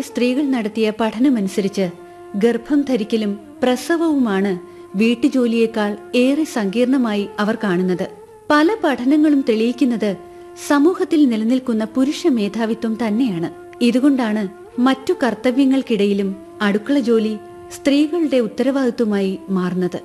സ്ത്രീകൾ നടത്തിയ പഠനമനുസരിച്ച് ഗർഭം ധരിക്കലും പ്രസവവുമാണ് വീട്ടുജോലിയേക്കാൾ ഏറെ സങ്കീർണമായി അവർ കാണുന്നത് പല പഠനങ്ങളും തെളിയിക്കുന്നത് സമൂഹത്തിൽ നിലനിൽക്കുന്ന പുരുഷ മേധാവിത്വം തന്നെയാണ് ഇതുകൊണ്ടാണ് മറ്റു കർത്തവ്യങ്ങൾക്കിടയിലും അടുക്കള ജോലി സ്ത്രീകളുടെ ഉത്തരവാദിത്വമായി മാറുന്നത്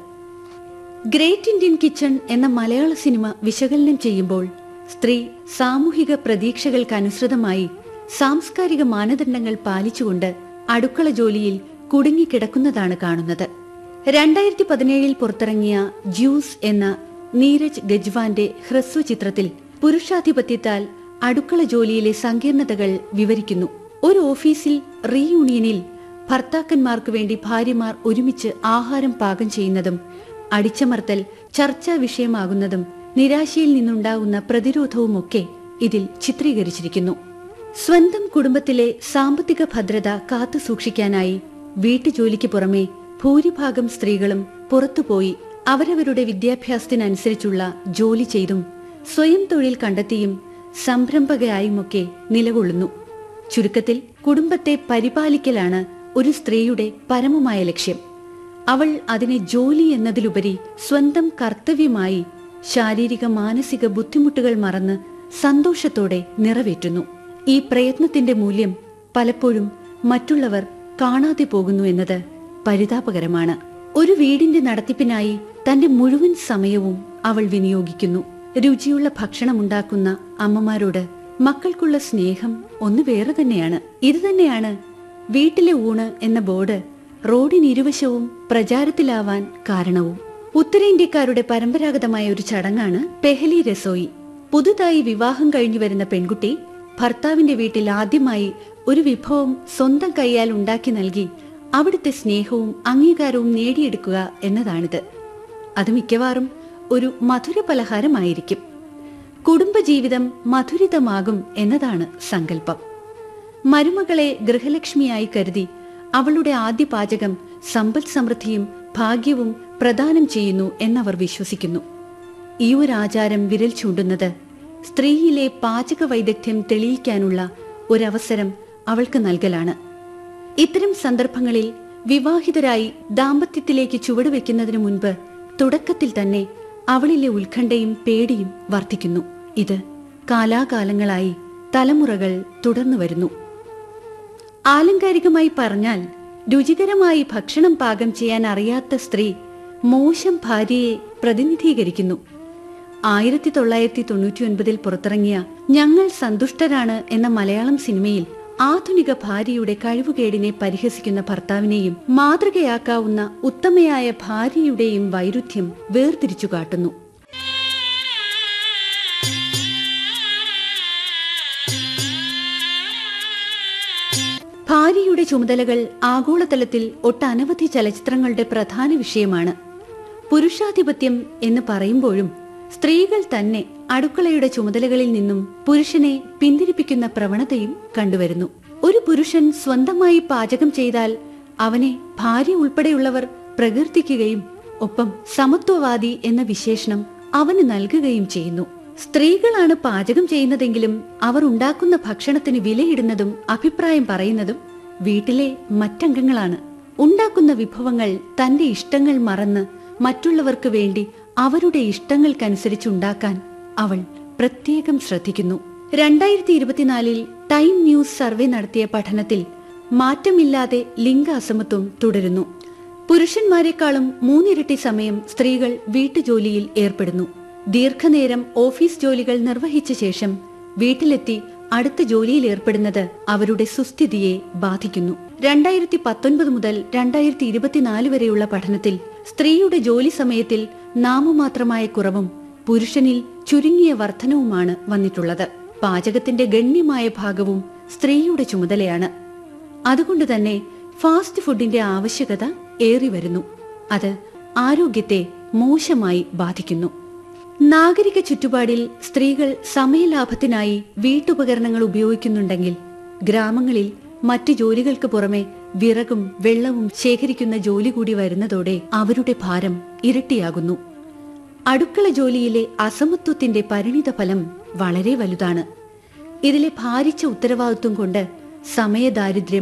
ഗ്രേറ്റ് ഇന്ത്യൻ കിച്ചൺ എന്ന മലയാള സിനിമ വിശകലനം ചെയ്യുമ്പോൾ സ്ത്രീ സാമൂഹിക പ്രതീക്ഷകൾക്കനുസൃതമായി സാംസ്കാരിക മാനദണ്ഡങ്ങൾ പാലിച്ചുകൊണ്ട് അടുക്കള ജോലിയിൽ കുടുങ്ങിക്കിടക്കുന്നതാണ് കാണുന്നത് രണ്ടായിരത്തി പതിനേഴിൽ പുറത്തിറങ്ങിയ ജ്യൂസ് എന്ന നീരജ് ഗജ്വാന്റെ ഹ്രസ്വ ചിത്രത്തിൽ പുരുഷാധിപത്യത്താൽ അടുക്കള ജോലിയിലെ സങ്കീർണതകൾ വിവരിക്കുന്നു ഒരു ഓഫീസിൽ റീയൂണിയനിൽ ഭർത്താക്കന്മാർക്ക് വേണ്ടി ഭാര്യമാർ ഒരുമിച്ച് ആഹാരം പാകം ചെയ്യുന്നതും അടിച്ചമർത്തൽ ചർച്ചാ വിഷയമാകുന്നതും നിരാശയിൽ നിന്നുണ്ടാകുന്ന പ്രതിരോധവുമൊക്കെ ഇതിൽ ചിത്രീകരിച്ചിരിക്കുന്നു സ്വന്തം കുടുംബത്തിലെ സാമ്പത്തിക ഭദ്രത കാത്തു സൂക്ഷിക്കാനായി വീട്ടുജോലിക്ക് പുറമെ ഭൂരിഭാഗം സ്ത്രീകളും പുറത്തുപോയി അവരവരുടെ വിദ്യാഭ്യാസത്തിനനുസരിച്ചുള്ള ജോലി ചെയ്തും സ്വയം തൊഴിൽ കണ്ടെത്തിയും സംരംഭകയായുമൊക്കെ നിലകൊള്ളുന്നു ചുരുക്കത്തിൽ കുടുംബത്തെ പരിപാലിക്കലാണ് ഒരു സ്ത്രീയുടെ പരമമായ ലക്ഷ്യം അവൾ അതിനെ ജോലി എന്നതിലുപരി സ്വന്തം കർത്തവ്യമായി ശാരീരിക മാനസിക ബുദ്ധിമുട്ടുകൾ മറന്ന് സന്തോഷത്തോടെ നിറവേറ്റുന്നു ഈ പ്രയത്നത്തിന്റെ മൂല്യം പലപ്പോഴും മറ്റുള്ളവർ കാണാതെ പോകുന്നു എന്നത് പരിതാപകരമാണ് ഒരു വീടിന്റെ നടത്തിപ്പിനായി തന്റെ മുഴുവൻ സമയവും അവൾ വിനിയോഗിക്കുന്നു രുചിയുള്ള ഭക്ഷണമുണ്ടാക്കുന്ന അമ്മമാരോട് മക്കൾക്കുള്ള സ്നേഹം ഒന്ന് വേറെ തന്നെയാണ് ഇത് തന്നെയാണ് വീട്ടിലെ ഊണ് എന്ന ബോർഡ് റോഡിനിരുവശവും പ്രചാരത്തിലാവാൻ കാരണവും ഉത്തരേന്ത്യക്കാരുടെ പരമ്പരാഗതമായ ഒരു ചടങ്ങാണ് പെഹലി രസോയി പുതുതായി വിവാഹം കഴിഞ്ഞു വരുന്ന പെൺകുട്ടി ഭർത്താവിന്റെ വീട്ടിൽ ആദ്യമായി ഒരു വിഭവം സ്വന്തം കൈയാൽ ഉണ്ടാക്കി നൽകി അവിടുത്തെ സ്നേഹവും അംഗീകാരവും നേടിയെടുക്കുക എന്നതാണിത് അത് മിക്കവാറും ഒരു മധുര പലഹാരമായിരിക്കും കുടുംബജീവിതം മധുരിതമാകും എന്നതാണ് സങ്കല്പം മരുമകളെ ഗൃഹലക്ഷ്മിയായി കരുതി അവളുടെ ആദ്യ പാചകം സമ്പൽ സമൃദ്ധിയും ഭാഗ്യവും പ്രദാനം ചെയ്യുന്നു എന്നവർ വിശ്വസിക്കുന്നു ഈ ഒരു ആചാരം വിരൽ ചൂണ്ടുന്നത് സ്ത്രീയിലെ പാചക വൈദഗ്ധ്യം തെളിയിക്കാനുള്ള ഒരവസരം അവൾക്ക് നൽകലാണ് ഇത്തരം സന്ദർഭങ്ങളിൽ വിവാഹിതരായി ദാമ്പത്യത്തിലേക്ക് ചുവടുവെക്കുന്നതിനു മുൻപ് തുടക്കത്തിൽ തന്നെ അവളിലെ ഉത്കണ്ഠയും പേടിയും വർദ്ധിക്കുന്നു ഇത് കാലാകാലങ്ങളായി തലമുറകൾ തുടർന്നു വരുന്നു ആലങ്കാരികമായി പറഞ്ഞാൽ രുചികരമായി ഭക്ഷണം പാകം ചെയ്യാൻ അറിയാത്ത സ്ത്രീ മോശം ഭാര്യയെ പ്രതിനിധീകരിക്കുന്നു ആയിരത്തി തൊള്ളായിരത്തി തൊണ്ണൂറ്റി ഒൻപതിൽ പുറത്തിറങ്ങിയ ഞങ്ങൾ സന്തുഷ്ടരാണ് എന്ന മലയാളം സിനിമയിൽ ആധുനിക ഭാര്യയുടെ കഴിവുകേടിനെ പരിഹസിക്കുന്ന ഭർത്താവിനെയും മാതൃകയാക്കാവുന്ന ഉത്തമയായ ഭാര്യയുടെയും വൈരുദ്ധ്യം വേർതിരിച്ചു കാട്ടുന്നു ഭാര്യയുടെ ചുമതലകൾ ആഗോളതലത്തിൽ ഒട്ടനവധി ചലച്ചിത്രങ്ങളുടെ പ്രധാന വിഷയമാണ് പുരുഷാധിപത്യം എന്ന് പറയുമ്പോഴും സ്ത്രീകൾ തന്നെ അടുക്കളയുടെ ചുമതലകളിൽ നിന്നും പുരുഷനെ പിന്തിരിപ്പിക്കുന്ന പ്രവണതയും കണ്ടുവരുന്നു ഒരു പുരുഷൻ സ്വന്തമായി പാചകം ചെയ്താൽ അവനെ ഭാര്യ ഉൾപ്പെടെയുള്ളവർ പ്രകീർത്തിക്കുകയും ഒപ്പം സമത്വവാദി എന്ന വിശേഷണം അവന് നൽകുകയും ചെയ്യുന്നു സ്ത്രീകളാണ് പാചകം ചെയ്യുന്നതെങ്കിലും അവർ ഉണ്ടാക്കുന്ന ഭക്ഷണത്തിന് വിലയിടുന്നതും അഭിപ്രായം പറയുന്നതും വീട്ടിലെ മറ്റംഗങ്ങളാണ് ഉണ്ടാക്കുന്ന വിഭവങ്ങൾ തന്റെ ഇഷ്ടങ്ങൾ മറന്ന് മറ്റുള്ളവർക്ക് വേണ്ടി അവരുടെ ഇഷ്ടങ്ങൾക്കനുസരിച്ചുണ്ടാക്കാൻ അവൾ പ്രത്യേകം ശ്രദ്ധിക്കുന്നു രണ്ടായിരത്തി ഇരുപത്തിനാലിൽ ടൈം ന്യൂസ് സർവേ നടത്തിയ പഠനത്തിൽ മാറ്റമില്ലാതെ ലിംഗ അസമത്വം തുടരുന്നു പുരുഷന്മാരെക്കാളും മൂന്നിരട്ടി സമയം സ്ത്രീകൾ വീട്ടുജോലിയിൽ ഏർപ്പെടുന്നു ദീർഘനേരം ഓഫീസ് ജോലികൾ നിർവഹിച്ച ശേഷം വീട്ടിലെത്തി അടുത്ത ജോലിയിൽ ഏർപ്പെടുന്നത് അവരുടെ സുസ്ഥിതിയെ ബാധിക്കുന്നു രണ്ടായിരത്തി പത്തൊൻപത് മുതൽ രണ്ടായിരത്തി ഇരുപത്തിനാല് വരെയുള്ള പഠനത്തിൽ സ്ത്രീയുടെ ജോലി സമയത്തിൽ നാമമാത്രമായ കുറവും പുരുഷനിൽ ചുരുങ്ങിയ വർധനവുമാണ് വന്നിട്ടുള്ളത് പാചകത്തിന്റെ ഗണ്യമായ ഭാഗവും സ്ത്രീയുടെ ചുമതലയാണ് അതുകൊണ്ട് തന്നെ ഫാസ്റ്റ് ഫുഡിന്റെ ആവശ്യകത ഏറി വരുന്നു അത് ആരോഗ്യത്തെ മോശമായി ബാധിക്കുന്നു നാഗരിക ചുറ്റുപാടിൽ സ്ത്രീകൾ സമയലാഭത്തിനായി വീട്ടുപകരണങ്ങൾ ഉപയോഗിക്കുന്നുണ്ടെങ്കിൽ ഗ്രാമങ്ങളിൽ മറ്റു ജോലികൾക്ക് പുറമെ വിറകും വെള്ളവും ശേഖരിക്കുന്ന ജോലി കൂടി വരുന്നതോടെ അവരുടെ ഭാരം ഇരട്ടിയാകുന്നു അടുക്കള ജോലിയിലെ അസമത്വത്തിന്റെ പരിണിത ഫലം വളരെ വലുതാണ് ഇതിലെ ഭാരിച്ച ഉത്തരവാദിത്വം കൊണ്ട് സമയദാരിദ്ര്യം